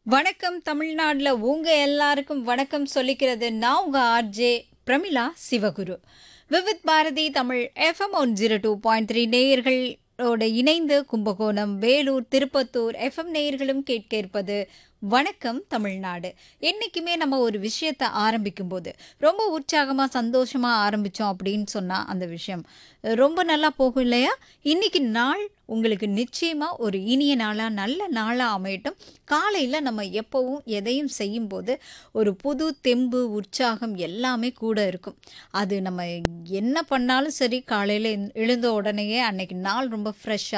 வணக்கம் தமிழ்நாடுல உங்க எல்லாருக்கும் வணக்கம் சொல்லிக்கிறது நான் உங்க RJ Pramila Sivaguru Vividh Bharati Tamil FM one zero two point three நேயர்களோட இணைந்து கும்பகோணம் வேலூர் திருப்பத்தூர் எஃப்எம் நேயர்களும் கேட்க இருப்பது வணக்கம் தமிழ்நாடு என்றைக்குமே நம்ம ஒரு விஷயத்தை ஆரம்பிக்கும் போது ரொம்ப உற்சாகமாக சந்தோஷமாக ஆரம்பித்தோம் அப்படின்னு சொன்னால் அந்த விஷயம் ரொம்ப நல்லா போகும் இல்லையா இன்னைக்கு நாள் உங்களுக்கு நிச்சயமாக ஒரு இனிய நாளாக நல்ல நாளாக அமையட்டும் காலையில் நம்ம எப்போவும் எதையும் செய்யும்போது ஒரு புது தெம்பு உற்சாகம் எல்லாமே கூட இருக்கும் அது நம்ம என்ன பண்ணாலும் சரி காலையில் எழுந்த உடனேயே அன்னைக்கு நாள் ரொம்ப ஃப்ரெஷ்ஷாக